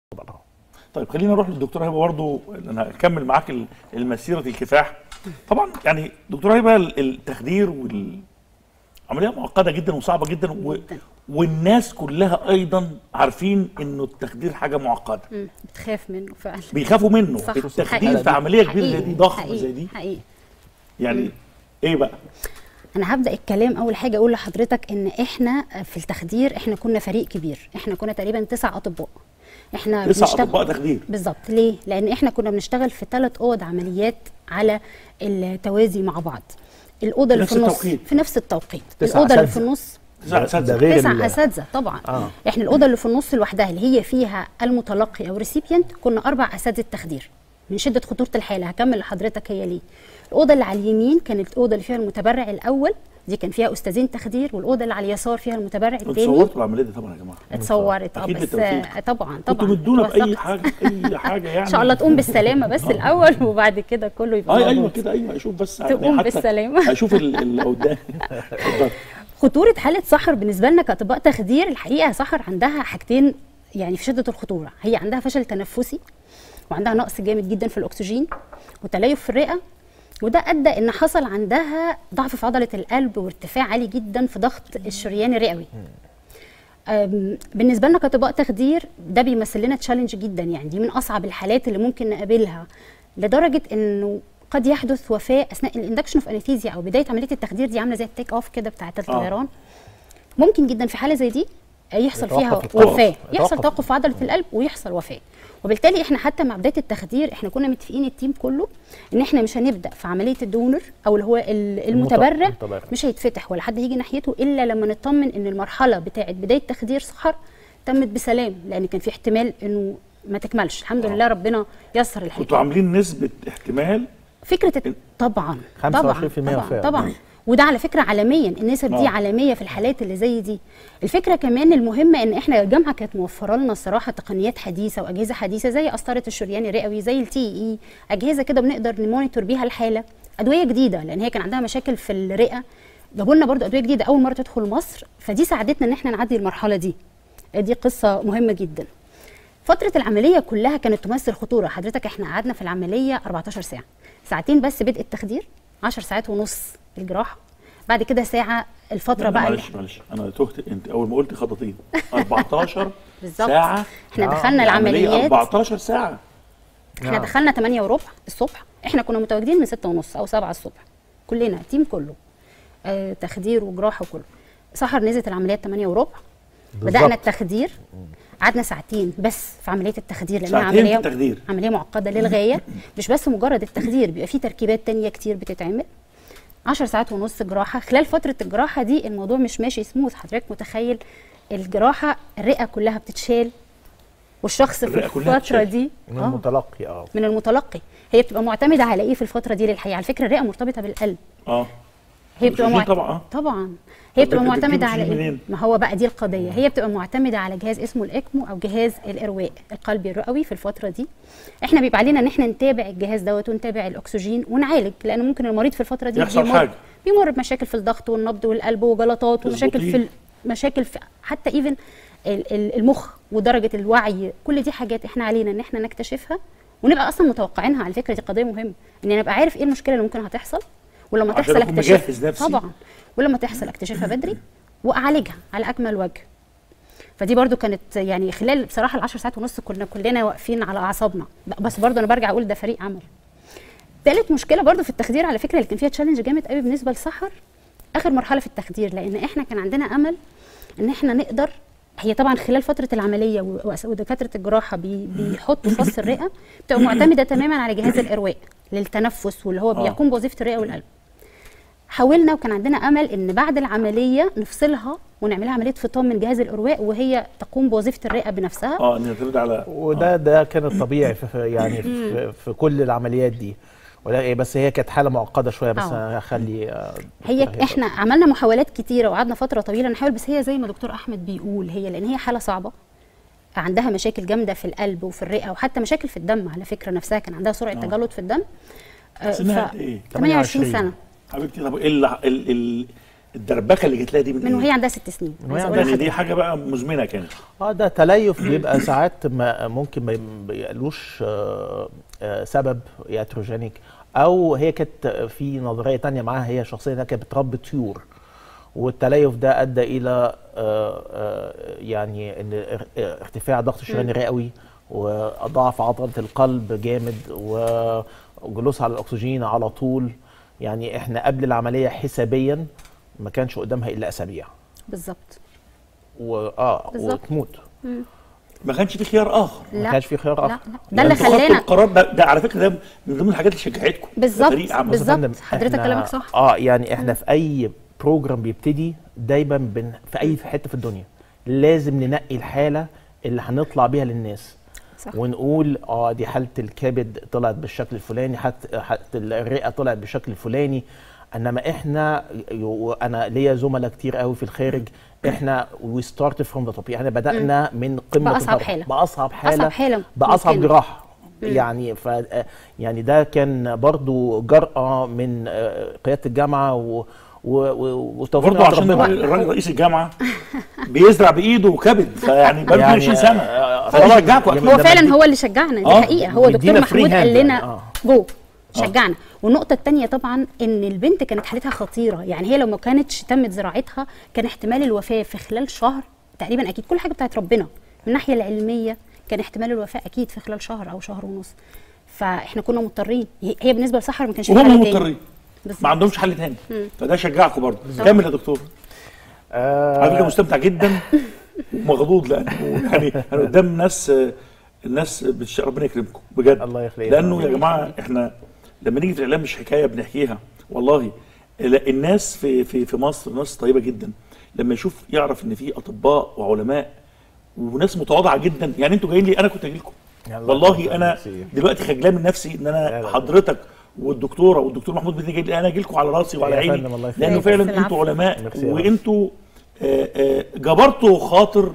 طيب خلينا نروح للدكتوره هبه برضه انا هكمل معاك ال- المسيره الكفاح طبعا يعني دكتوره هبه ال- التخدير وال عمليه معقده جدا وصعبه جدا و... جداً. والناس كلها ايضا عارفين انه التخدير حاجه معقده مم. بتخاف منه فعلا بيخافوا منه صح. التخدير حقيقي. في عمليه كبيره زي حقيقي. دي ضخمه حقيقي. زي دي حقيقي يعني ايه بقى انا هبدا الكلام اول حاجه اقول لحضرتك ان احنا في التخدير احنا كنا فريق كبير احنا كنا تقريبا تسع اطباء احنا تسع بنشتغل- اطباء تخدير بالظبط ليه لان احنا كنا بنشتغل في ثلاث اوض عمليات على التوازي مع بعض الاوضه اللي نفس في النص التوقيت. في نفس التوقيت تسع الاوضه اللي في أساتذة. النص تسع ده اساتذه غير ال- تسع اساتذه طبعا آه. احنا الاوضه اللي في النص لوحدها اللي هي فيها المتلقي او الريسيبيانت كنا اربع اساتذه تخدير من شده خطوره الحاله هكمل لحضرتك هي ليه الاوضه اللي على اليمين كانت الاوضه اللي فيها المتبرع الاول دي كان فيها استاذين تخدير والاوضه اللي على اليسار فيها المتبرع انتوا الثاني صورتوا العمليه دي طبعا يا جماعه اتصورت اه أكيد بس بالتوفيق. آه، طبعا كنتوا طبعا مدونا باي توثقت. حاجه اي حاجه يعني ان شاء الله تقوم بالسلامه بس الاول وبعد كده كله يبقى اي موجود. ايوه كده ايوه اشوف بس تقوم حتى بالسلامة. اشوف ال- اللي قدامي اتفضل. خطوره حاله سحر بالنسبه لنا كاطباء تخدير الحقيقه سحر عندها حاجتين يعني في شده الخطوره هي عندها فشل تنفسي وعندها نقص جامد جدا في الاكسجين وتليف في الرئه وده ادى ان حصل عندها ضعف في عضله القلب وارتفاع عالي جدا في ضغط الشريان الرئوي أم، بالنسبه لنا كاطباء تخدير ده بيمثل لنا تشالنج جدا يعني دي من اصعب الحالات اللي ممكن نقابلها لدرجه انه قد يحدث وفاه اثناء الاندكشن اوف انستيزيا او بدايه عمليه التخدير دي عامله زي التيك اوف كده بتاعه الطيران ممكن جدا في حاله زي دي يحصل فيها يتوقف التوقف. وفاه يحصل يتوقف. توقف في عضله القلب ويحصل وفاه وبالتالي احنا حتى مع بدايه التخدير احنا كنا متفقين التيم كله ان احنا مش هنبدا في عمليه الدونر او اللي هو ال- المتبرع المتبرع. مش هيتفتح ولا حد يجي ناحيته الا لما نطمن ان المرحله بتاعه بدايه تخدير سحر تمت بسلام لان كان في احتمال انه ما تكملش الحمد لله ربنا يسر كنتوا الحكايه عاملين نسبه احتمال فكره الت- طبعا 25% طبعا وفاة. طبعا, طبعا وده على فكره عالميا النسب دي آه. عالميه في الحالات اللي زي دي الفكره كمان المهمه ان احنا الجامعه كانت موفره لنا الصراحه تقنيات حديثه واجهزه حديثه زي قسطره الشريان الرئوي زي التي اي اجهزه كده بنقدر نمونيتور بيها الحاله ادويه جديده لان هي كان عندها مشاكل في الرئه جابوا لنا برضو ادويه جديده اول مره تدخل مصر فدي ساعدتنا ان احنا نعدي المرحله دي دي قصه مهمه جدا فترة العملية كلها كانت تمثل خطورة حضرتك احنا قعدنا في العملية 14 ساعة ساعتين بس بدء التخدير 10 ساعات ونص الجراحة بعد كده ساعة الفترة لا، بقى اللي معلش معلش انا تهت انت اول ما قلت خططين 14 بالظبط. ساعه احنا آه، دخلنا العملية العمليات 14 ساعه احنا آه. دخلنا 8 وربع الصبح احنا كنا متواجدين من 6 ونص او 7 الصبح كلنا التيم كله آه تخدير وجراحة وكله سحر نزلت العمليات 8 وربع بدأنا بالظبط. التخدير قعدنا ساعتين بس في عمليه التخدير لانها ساعتين في عمليه التخدير. عمليه معقده للغايه مش بس مجرد التخدير بيبقى فيه تركيبات تانية كتير بتتعمل 10 ساعات ونص جراحه خلال فتره الجراحه دي الموضوع مش ماشي سموث حضرتك متخيل الجراحه الرئه كلها بتتشال والشخص في الرئة كلها الفتره بتتشال. دي من آه، المتلقي اه من المتلقي هي بتبقى معتمده على ايه في الفتره دي للحقيقه على فكره الرئه مرتبطه بالقلب اه هي بتبقى الأكسجين معت... طبعا، آه. طبعا هي بتبقى طب بتجيب معتمده على أكسجين ايه منين؟ ما هو بقى دي القضيه هي بتبقى معتمده على جهاز اسمه الاكمو او جهاز الارواء القلبي الرئوي في الفتره دي احنا بيبقى علينا ان احنا نتابع الجهاز دوت ونتابع الاكسجين ونعالج لان ممكن المريض في الفتره دي يحصل بيمر حاجة. بيمر بمشاكل في الضغط والنبض والقلب وجلطات ومشاكل في تظبطيه. ال- مشاكل في حتى ايفن المخ ودرجه الوعي كل دي حاجات احنا علينا ان احنا نكتشفها ونبقى اصلا متوقعينها على فكره دي قضيه مهمه ان انا ابقى عارف ايه المشكله اللي ممكن هتحصل ولما عشان تحصل أكون مجهز اكتشفها نفسي. طبعا ولما تحصل اكتشفها بدري واعالجها على اكمل وجه فدي برضو كانت يعني خلال بصراحه العشر ساعات ونص كنا كلنا واقفين على اعصابنا بس برضو انا برجع اقول ده فريق عمل تالت مشكله برضو في التخدير على فكره اللي كان فيها تشالنج جامد قوي بالنسبه لسحر اخر مرحله في التخدير لان احنا كان عندنا امل ان احنا نقدر هي طبعا خلال فتره العمليه و- ودكاتره الجراحه بي بيحطوا فص الرئه بتبقى معتمده تماما على جهاز الارواء للتنفس واللي هو آه. بيقوم بوظيفه الرئه والقلب حاولنا وكان عندنا امل ان بعد العمليه نفصلها ونعملها عمليه فطام من جهاز الارواء وهي تقوم بوظيفه الرئه بنفسها اه ان يعتمد على وده ده كان الطبيعي في في- يعني في, في كل العمليات دي ولا إيه، بس هي كانت حاله معقده شويه بس آه. هخلي آه، هي دكتور احنا عملنا محاولات كتيره وقعدنا فتره طويله نحاول بس هي زي ما دكتور احمد بيقول هي لان هي حاله صعبه عندها مشاكل جامده في القلب وفي الرئه وحتى مشاكل في الدم على فكره نفسها كان عندها سرعه تجلط في الدم آه، سنها ف- قد ايه؟ 28 سنه حبيبتي طب ال ال ال الدربكه اللي جت لها دي من, من إيه؟ وهي عندها ست سنين من وهي عايزة عندها أقول يعني دي لحضرتك. حاجه بقى مزمنه كانت اه ده تليف بيبقى ساعات ما ممكن ما بيقالوش آه، آه، سبب ياتروجينيك او هي كانت في نظريه تانية معاها هي شخصيا انها كانت بتربي طيور والتليف ده ادى الى آه، آه، يعني ان ار- اه، ارتفاع الضغط الشرياني الرئوي واضعاف عضله القلب جامد وجلوس على الاكسجين على طول يعني احنا قبل العمليه حسابيا ما كانش قدامها الا اسابيع بالظبط واه بالظبط. وتموت ما كانش في خيار اخر ما لا كانش في خيار لا اخر لا ده اللي انتوا خدتوا خلانا القرار ده, ده على فكره ده من ضمن الحاجات اللي شجعتكم بالظبط، كفريق عمل. بالظبط. يا فندم، حضرتك إحنا- كلامك صح. اه يعني احنا في اي بروجرام بيبتدي دايما بن في اي حته في الدنيا لازم ننقي الحاله اللي هنطلع بيها للناس صح ونقول اه دي حاله الكبد طلعت بالشكل الفلاني حالة حالة الرئه طلعت بالشكل الفلاني انما احنا يو- انا ليا زملاء كتير قوي في الخارج احنا وي ستارت فروم ذا توب يعني بدانا من قمه بأصعب الهرم. حالة. باصعب حاله أصعب حالة باصعب ممكنة. جراحه يعني ف يعني ده كان برضو جرأة من آه، قيادة الجامعة و و و وتوفيق برضه من عند عشان ربنا. الراجل رئيس الجامعه بيزرع بايده كبد فيعني بقى يعني، 20 سنه آه، فده طبعاً. شجعكم يعني أكيد. هو لما فعلا دي- هو اللي شجعنا دي آه، حقيقه هو بيدينا دكتور free محمود hand قال يعني، لنا آه. جو شجعنا والنقطه الثانيه طبعا ان البنت كانت حالتها خطيره يعني هي لو ما كانتش تمت زراعتها كان احتمال الوفاه في خلال شهر تقريبا اكيد كل حاجه بتاعت ربنا من الناحيه العلميه كان احتمال الوفاه اكيد في خلال شهر او شهر ونص فاحنا كنا مضطرين هي هي بالنسبه لسحر ما كانش في وهم حل تاني. مضطرين بالظبط. ما عندهمش حل تاني فده شجعكم برضه كمل يا دكتور آه، على فكره مستمتع جدا ومخضوض لانه يعني انا قدام ناس الناس بتش... ربنا يكرمكم بجد الله يخليك. لانه يا جماعه احنا لما نيجي في الاعلام مش حكايه بنحكيها والله لا، الناس في في في مصر ناس طيبه جدا لما يشوف يعرف ان في اطباء وعلماء وناس متواضعه جدا يعني انتوا جايين لي انا كنت اجي لكم يلا، والله انا ميرسي. دلوقتي خجلان من نفسي ان لا، انا لا. حضرتك والدكتوره والدكتور محمود بن جاي انا اجي لكم على راسي وعلى يا عيني فندم، الله يخليك. لانه بس فعلا العفو. انتوا علماء ميرسي يا رب. وانتوا آه، آه، جبرتوا خاطر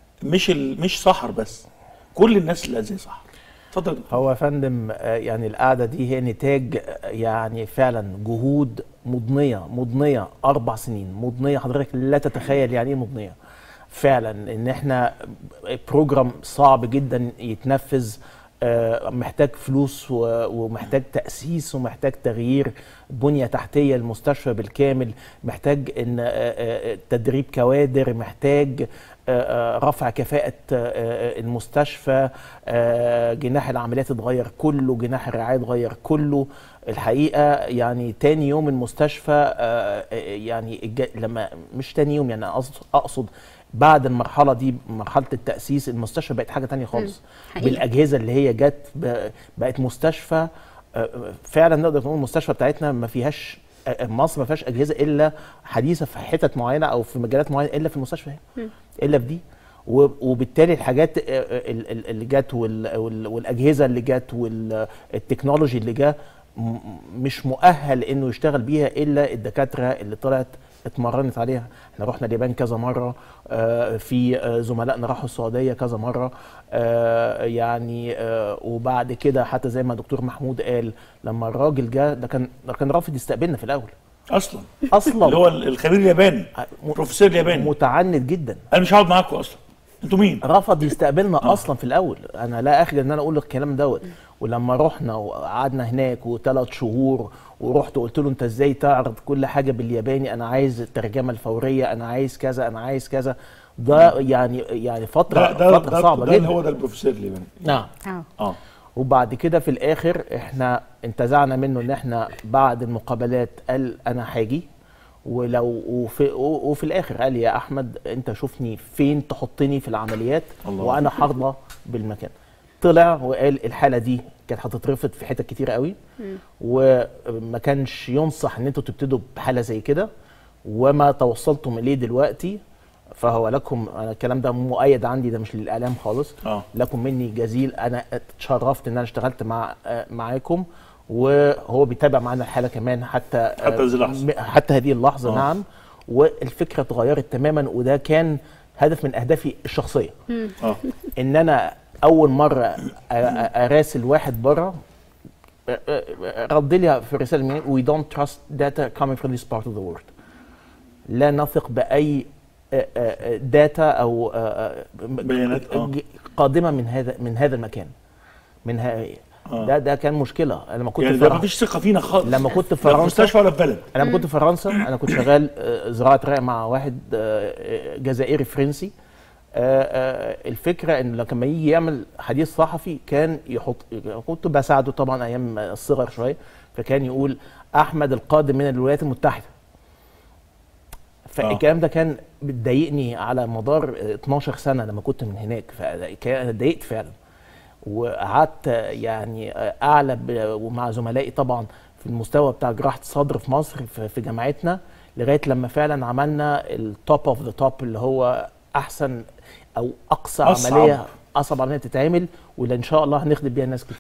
مش ال... مش سحر بس كل الناس اللي زي سحر اتفضل يا دكتور هو يا فندم آه، يعني القعدة دي هي نتاج آه، يعني فعلا جهود مضنية مضنية أربع سنين مضنية حضرتك لا تتخيل يعني إيه مضنية فعلا إن إحنا بروجرام صعب جدا يتنفذ آه، محتاج فلوس و- ومحتاج تأسيس ومحتاج تغيير بنية تحتية المستشفى بالكامل محتاج إن آه، آه، تدريب كوادر محتاج آه، آه، رفع كفاءة آه، آه، المستشفى آه، جناح العمليات اتغير كله جناح الرعاية اتغير كله الحقيقة يعني تاني يوم المستشفى آه، آه، يعني الج- لما مش تاني يوم يعني أقصد, أقصد بعد المرحلة دي مرحلة التأسيس المستشفى بقت حاجة تانية خالص حقيقي. بالأجهزة اللي هي جت ب- بقت مستشفى آه، فعلا نقدر نقول المستشفى بتاعتنا ما فيهاش آه، مصر ما فيهاش اجهزه الا حديثه في حتت معينه او في مجالات معينه الا في المستشفى هنا الا في دي و- وبالتالي الحاجات آه، آه، ال- ال- اللي جت وال- وال- والاجهزه اللي جت والتكنولوجي اللي جه م- مش مؤهل انه يشتغل بيها الا الدكاتره اللي طلعت اتمرنت عليها احنا رحنا اليابان كذا مره آه، في آه، زملائنا راحوا السعوديه كذا مره آه، يعني آه، وبعد كده حتى زي ما دكتور محمود قال لما الراجل جه ده كان ده كان رافض يستقبلنا في الاول اصلا اصلا اللي هو الخبير الياباني م- بروفيسور الياباني متعند جدا انا مش هقعد معاكم اصلا انتوا مين رفض يستقبلنا آه. اصلا في الاول انا لا اخجل ان انا اقول الكلام دوت ولما رحنا وقعدنا هناك وثلاث شهور ورحت قلت له انت ازاي تعرض كل حاجه بالياباني انا عايز الترجمه الفوريه انا عايز كذا انا عايز كذا ده يعني يعني فتره ده ده فتره ده, صعبه ده جدا اللي هو ده البروفيسور الياباني نعم اه اه وبعد كده في الاخر احنا انتزعنا منه ان احنا بعد المقابلات قال انا هاجي ولو وفي, وفي الاخر قال يا احمد انت شوفني فين تحطني في العمليات الله. وانا حاضره بالمكان طلع وقال الحاله دي كانت هتترفض في حتت كتير قوي وما كانش ينصح ان انتوا تبتدوا بحاله زي كده وما توصلتم اليه دلوقتي فهو لكم انا الكلام ده مؤيد عندي ده مش للاعلام خالص اه لكم مني جزيل انا اتشرفت ان انا اشتغلت مع آه، معاكم وهو بيتابع معانا الحاله كمان حتى آه، حتى هذه اللحظة. م- حتى هذه اللحظه آه. نعم والفكره اتغيرت تماما وده كان هدف من اهدافي الشخصيه اه ان انا اول مره أ- أ- اراسل واحد بره رد لي في الرساله وي دونت تراست داتا coming from this part of the world لا نثق باي آه، آه، داتا او آه، آه، بيانات، آه. ج- قادمه من هذا من هذا المكان من ها آه. ده ده كان مشكله أنا لما كنت يعني في ده فرنسا مفيش ثقه فينا خالص لما كنت في لا في فرنسا مستشفى ولا في بلد انا لما كنت في فرنسا انا كنت شغال آه، زراعه رأي مع واحد آه، جزائري فرنسي آه، آه، الفكره ان لما يجي يعمل حديث صحفي كان يحط كنت بساعده طبعا ايام الصغر شويه فكان يقول احمد القادم من الولايات المتحده فالكلام ده كان بتضايقني على مدار 12 سنه لما كنت من هناك فانا اتضايقت فعلا وقعدت يعني اعلى ب- ومع زملائي طبعا في المستوى بتاع جراحه الصدر في مصر في في جامعتنا لغايه لما فعلا عملنا التوب اوف ذا توب اللي هو احسن او اقصى أصعب. عمليه اصعب عمليه تتعمل واللي ان شاء الله هنخدم بيها ناس كتير